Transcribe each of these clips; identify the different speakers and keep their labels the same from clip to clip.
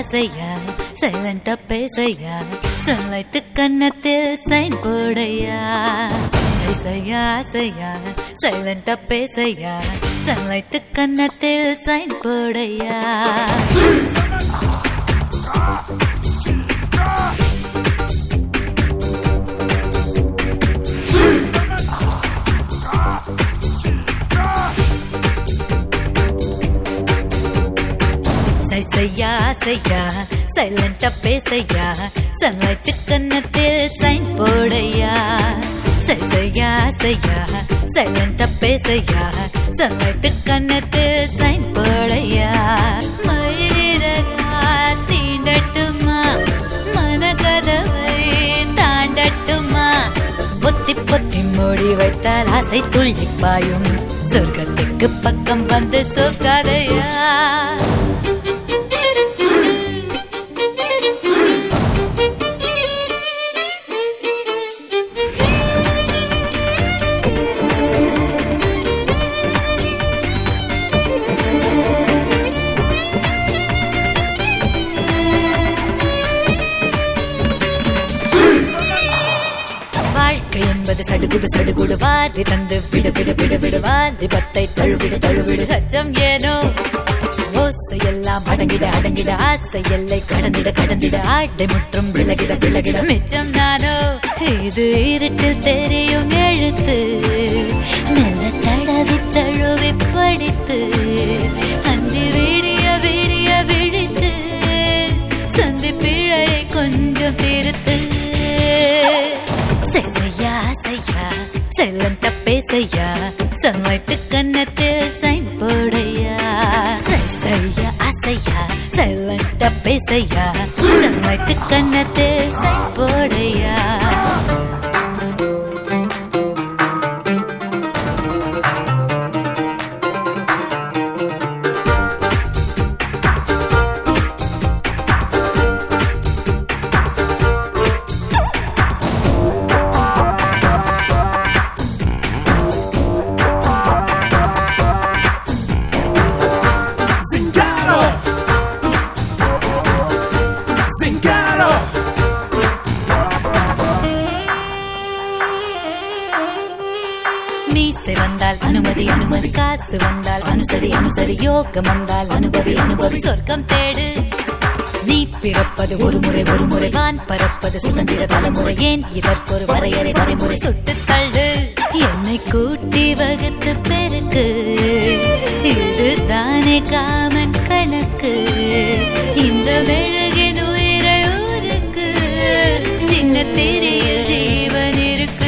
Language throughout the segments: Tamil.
Speaker 1: ஆசையா சைலண்டா பேசையா சன்லைட்டு கன்னத்தில் சைன் போடையா சைசையா ஆசையா சைலண்டா பேசையா சன்லைட்டு கன்னத்தில் சைன் போடையா சைசையா ஆசையா சைலண்டா பேசையா சன்லைட்டு கன்னத்தில் சைன் போடையா சைசையா ஆசையா சைலண்டா பேசையா சன்லைட்டு கன்னத்தில் சைன் போடையா மயிலிறகா தீண்டட்டுமா மனக்கதவை தாண்டட்டுமா பொத்தி பொத்தி மூடி வைத்தால் ஆசை துள்ளி பாயும் சொர்க்கத்துக்கு பக்கம் வந்து சொக்காதையா வாழ்க்கை என்பது சடுகுடு சடுகுடு வாரி தந்து விடு விடு விடு விடு வாரி பத்தை தழுவிடு தழுவிடு அச்சம் ஏனோ ஓசை எல்லாம் அடங்கிட அடங்கிட ஆசை எல்லை கடந்திட கடந்திட ஆட்டை முற்றும் விலகிட விலகிட மிச்சம் நானோ இது இருட்டில் தெரியும் எழுத்து நல்ல தடவி தழுவி படித்து அந்தி விடிய விடிய விழித்து சந்தி பிழையை கொஞ்சம் திருத்து செய்யா செய்யா செல்லந்த பேசையா சன்லைட்டு கன்னத்தில் சைன் போடையா செய்யா அசையா செல்லந்த பேசையா சன்லைட்டு கன்னத்தில் சைன் போடையா
Speaker 2: Zingaro! Zingaro!
Speaker 1: மீசை வந்தால் அனுமதி அனுமதி காசு வந்தால் அனுசரி அனுசரி யோகம் வந்தால் அனுபவி அனுபவி சொர்க்கம் தேடு நீ பிறப்பது ஒரு முறை ஒரு முறை வான் பறப்பது சுதந்திர தலைமுறை ஏன் இதற்கொரு வரையறை வரைமுறை சுட்டு தள்ளு என்னை கூட்டி வகுத்து பெருக்கு இதுதானே காமன் கணக்கு இந்த மெழுகின் உயிரை ஊருக்கு சின்ன திரையில் ஜீவன் இருக்கு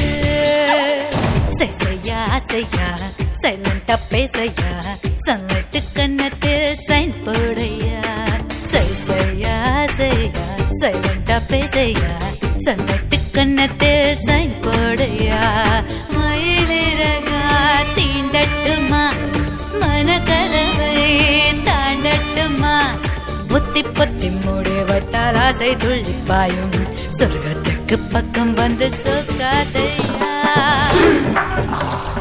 Speaker 1: செய்யா செய்யா சைலண்டா பேசையா சன்லைட்டு கன்னத்தில் சைன் போடையா செய்யா செய்யா சைலண்டா பேசையா சன்லைட்டு கன்னத்தில் சைன் போடையா மயிலிறகா தீண்டட்டுமா மனக்கதவை தாண்டட்டுமா புத்தி பொத்தி மூடி வைத்தால் ஆசை துள்ளி பாயும் சொர்க்கத்துக்கு பக்கம் வந்து சொக்காதையா